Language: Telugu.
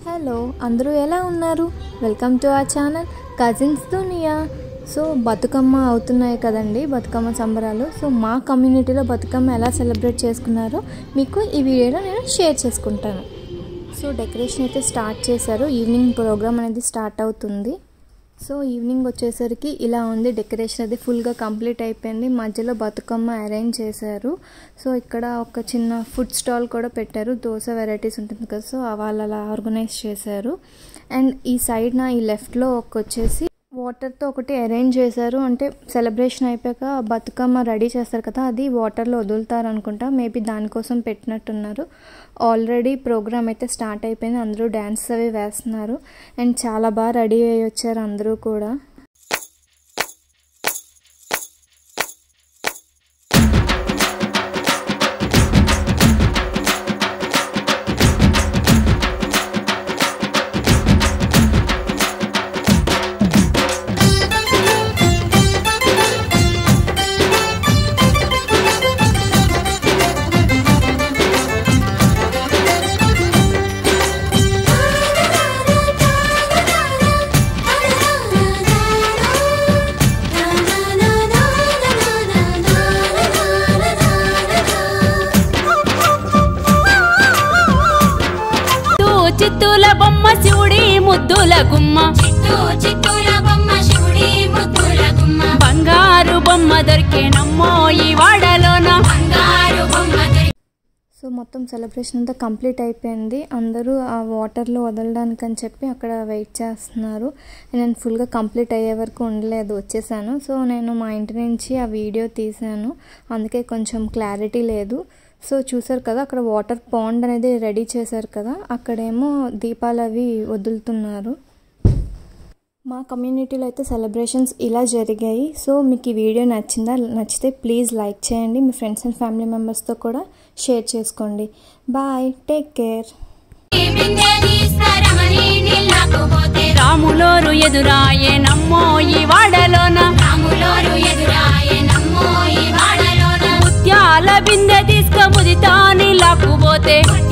హలో అందరూ ఎలా ఉన్నారు welcome to our channel cousins Duniya so Bathukamma అవుతున్నాయి కదండి బతుకమ్మ సంబరాలు సో మా కమ్యూనిటీలో బతుకమ్మ ఎలా సెలబ్రేట్ చేసుకున్నారో మీకు ఈ వీడియోలో నేను షేర్ చేసుకుంటాను సో డెకరేషన్ అయితే స్టార్ట్ చేశారు ఈవినింగ్ ప్రోగ్రామ్ అనేది స్టార్ట్ అవుతుంది సో ఈవినింగ్ వచ్చేసరికి ఇలా ఉంది డెకరేషన్ అది ఫుల్గా కంప్లీట్ అయిపోయింది మధ్యలో బతుకమ్మ అరేంజ్ చేశారు సో ఇక్కడ ఒక చిన్న ఫుడ్ స్టాల్ కూడా పెట్టారు దోశ వెరైటీస్ ఉంటుంది కదా సో వాళ్ళు అలా ఆర్గనైజ్ చేశారు అండ్ ఈ సైడ్ నా ఈ లెఫ్ట్లో ఒక వచ్చేసి వాటర్తో ఒకటి అరేంజ్ చేశారు అంటే సెలబ్రేషన్ అయిపోయాక బతుకమ్మ రెడీ చేస్తారు కదా అది వాటర్లో వదులుతారు అనుకుంటా మేబీ దానికోసం పెట్టినట్టున్నారు ఆల్రెడీ ప్రోగ్రామ్ అయితే స్టార్ట్ అయిపోయింది అందరూ డ్యాన్స్ అవి వేస్తున్నారు అండ్ చాలా బాగా రెడీ అయ్యి వచ్చారు అందరూ కూడా చిత్తుల బొమ్మ శివుడి ముద్దుల గుమ్మ చిత్తూ చిత్తూల బొమ్మ శివుడి ముద్దుల గుమ్మ బంగారు బొమ్మ దొరికేనమ్మో ఈ వాడలోన బంగారు బొమ్మ దొరి- సో మొత్తం సెలబ్రేషన్ అంతా కంప్లీట్ అయిపోయింది అందరూ ఆ వాటర్లో వదలడానికి అని చెప్పి అక్కడ వెయిట్ చేస్తున్నారు నేను ఫుల్గా కంప్లీట్ అయ్యే వరకు ఉండలేదు వచ్చేసాను సో నేను మా ఇంటి నుంచి ఆ వీడియో తీశాను అందుకే కొంచెం క్లారిటీ లేదు సో చూసారు కదా అక్కడ వాటర్ పాండ్ అనేది రెడీ చేశారు కదా అక్కడేమో దీపాలు అవి వదులుతున్నారు మా కమ్యూనిటీలో అయితే సెలబ్రేషన్స్ ఇలా జరిగాయి సో మీకు ఈ వీడియో నచ్చిందా నచ్చితే ప్లీజ్ లైక్ చేయండి మీ ఫ్రెండ్స్ అండ్ ఫ్యామిలీ మెంబర్స్తో కూడా షేర్ చేసుకోండి బాయ్ టేక్ కేర్ ఈ బిందె తీసుకురమని నీళ్ళకు పోతే రాములోరు ఎదురాయేనమ్మో ఈ వాడలోన రాములోరు ఎదురాయే నమ్మో ఈ వాడలోన ముత్యాల బిందె తీసుక ముదితా నీళ్ళకు పోతే